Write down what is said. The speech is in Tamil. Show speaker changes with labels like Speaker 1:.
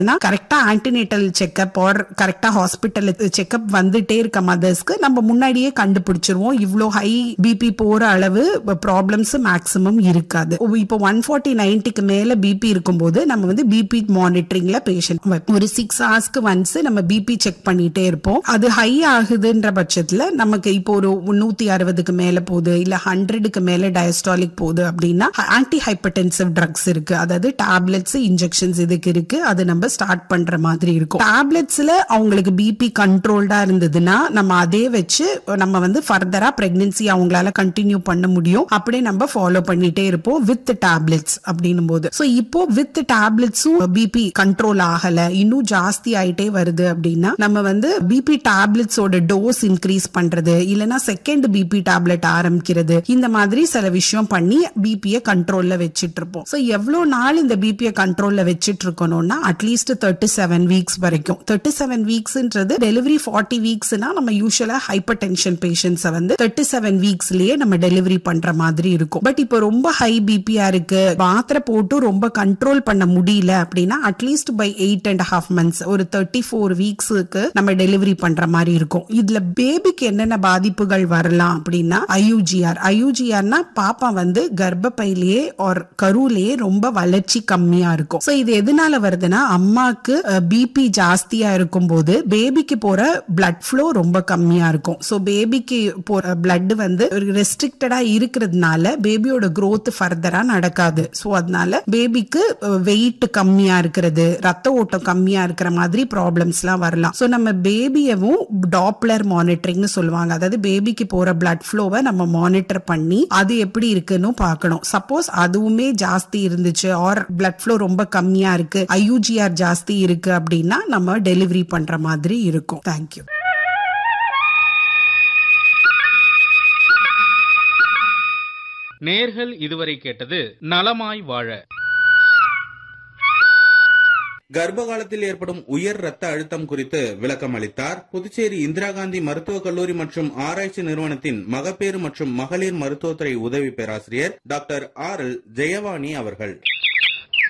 Speaker 1: கரெக்டா ஆன்டினேட்டல் செக்அப் ஆர் கரெக்டா ஹாஸ்பிட்டல் செக்அப் வந்துட்டே இருக்க மதர்ஸ்க்கு நம்ம முன்னாடியே கண்டுபிடிச்சிருவோம் இவ்ளோ ஹை பிபி போற அளவு ப்ராப்ளம்ஸ் மேக்ஸிமம் இருக்காது இப்போ ஒன் ஃபார்ட்டி நைன்டிக்கு மேல பிபி இருக்கும்போது நம்ம வந்து பிபி மானிட்டரிங்ல பேஷண்ட் ஒரு சிக்ஸ் ஹவர்ஸ்க்கு ஒன்ஸ் நம்ம பிபி செக் பண்ணிட்டே இருப்போம் அது ஹை ஆகுதுன்ற பட்சத்துல நமக்கு இப்போ ஒரு நூத்தி அறுபதுக்கு மேல போகுது இல்ல ஹண்ட்ரடுக்கு மேல டயஸ்டாலிக் போகுது அப்படின்னா ஆன்டி ஹைப்பர்டென்சிவ் ட்ரக்ஸ் இருக்கு அதாவது டேப்லெட்ஸ் இன்ஜெக்ஷன்ஸ் இதுக்கு இருக்கு அது நம்ம ஸ்டார்ட் பண்ற மாதிரி இருக்கும் டேப்லெட்ஸ்ல அவங்களுக்கு பிபி கண்ட்ரோல்டா இருந்ததுன்னா நம்ம அதே வச்சு நம்ம வந்து ஃபர்தரா பிரெக்னன்சி அவங்களால கண்டினியூ பண்ண முடியும் அப்படியே நம்ம ஃபாலோ பண்ணிட்டே இருப்போம் வித் டேப்லெட்ஸ் அப்படின்னும் போது ஸோ இப்போ வித் டேப்லெட்ஸும் பிபி கண்ட்ரோல் ஆகல இன்னும் ஜாஸ்தி ஆயிட்டே வருது அப்படின்னா நம்ம வந்து பிபி டேப்லெட்ஸோட டோஸ் இன்க்ரீஸ் பண்றது இல்லைன்னா செகண்ட் பிபி டேப்லெட் ஆரம்பிக்கிறது இந்த மாதிரி சில விஷயம் பண்ணி பிபியை கண்ட்ரோல்ல வச்சிட்டு இருப்போம் ஸோ எவ்வளவு நாள் இந்த பிபியை கண்ட்ரோல்ல வச்சிட்டு இருக்கணும்னா அட்லீஸ்ட் தேர்ட்டி செவன் வீக்ஸ் வரைக்கும் தேர்ட்டி செவன் வீக்ஸ்ன்றது டெலிவரி ஃபார்ட்டி வீக்ஸ்னா நம்ம யூஸ்வலா ஹைப்பர் டென்ஷன் பேஷண்ட்ஸை வந்து தேர்ட்டி செவன் வீக்ஸ்லயே நம்ம டெலிவரி பண்ற மாதிரி இருக்கும் பட் இப்போ ரொம்ப ஹை பிபியா இருக்கு மாத்திரை போட்டு ரொம்ப கண்ட்ரோல் பண்ண முடியல அப்படின்னா at least by eight and half months ஒரு தேர்ட்டி ஃபோர் வீக்ஸுக்கு நம்ம டெலிவரி பண்ற மாதிரி இருக்கும் இதுல பேபிக்கு என்னென்ன பாதிப்புகள் வரலாம் அப்படின்னா ஐயூஜிஆர் ஐயூஜிஆர்னா பாப்பா வந்து கர்ப்பப்பையிலேயே ஒரு கருவிலேயே ரொம்ப வளர்ச்சி கம்மியா இருக்கும் சோ இது எதனால வருதுன்னா அம்மாக்கு பிபி ஜாஸ்தியா இருக்கும் போது பேபிக்கு போற பிளட் ஃப்ளோ ரொம்ப கம்மியா இருக்கும் சோ பேபிக்கு போற பிளட் வந்து ரெஸ்ட்ரிக்டடா இருக்கிறதுனால பேபியோட growth ஃபர்தரா நடக்காது சோ அதனால பேபிக்கு வெயிட் கம்மியா இருக்கிறது ரத்த ஓட்டம் கம்மியா இருக்கிற மாதிரி ப்ராப்ளம்ஸ் எல்லாம் வரலாம் சோ நம்ம பேபியவும் டாப்லர் மானிட்டரிங்னு சொல்லுவாங்க அதாவது பேபிக்கு போற பிளட் ஃப்ளோவை நம்ம மானிட்டர் பண்ணி அது எப்படி இருக்குன்னு பார்க்கணும் சப்போஸ் அதுவுமே ஜாஸ்தி இருந்துச்சு ஆர் பிளட் ஃப்ளோ ரொம்ப கம்மியா இருக்கு ஐயூஜிஆர் ஜாஸ்தி இருக்கு அப்படின்னா நம்ம டெலிவரி பண்ற மாதிரி இருக்கும் தேங்க்யூ
Speaker 2: நேர்கள் இதுவரை கேட்டது நலமாய் வாழ
Speaker 3: கர்ப்ப காலத்தில் ஏற்படும் உயர் ரத்த அழுத்தம் குறித்து விளக்கம் அளித்தார் புதுச்சேரி இந்திரா காந்தி மருத்துவக் கல்லூரி மற்றும் ஆராய்ச்சி நிறுவனத்தின் மகப்பேறு மற்றும் மகளிர் மருத்துவத்துறை உதவி பேராசிரியர் டாக்டர் ஆர் எல் ஜெயவாணி அவர்கள்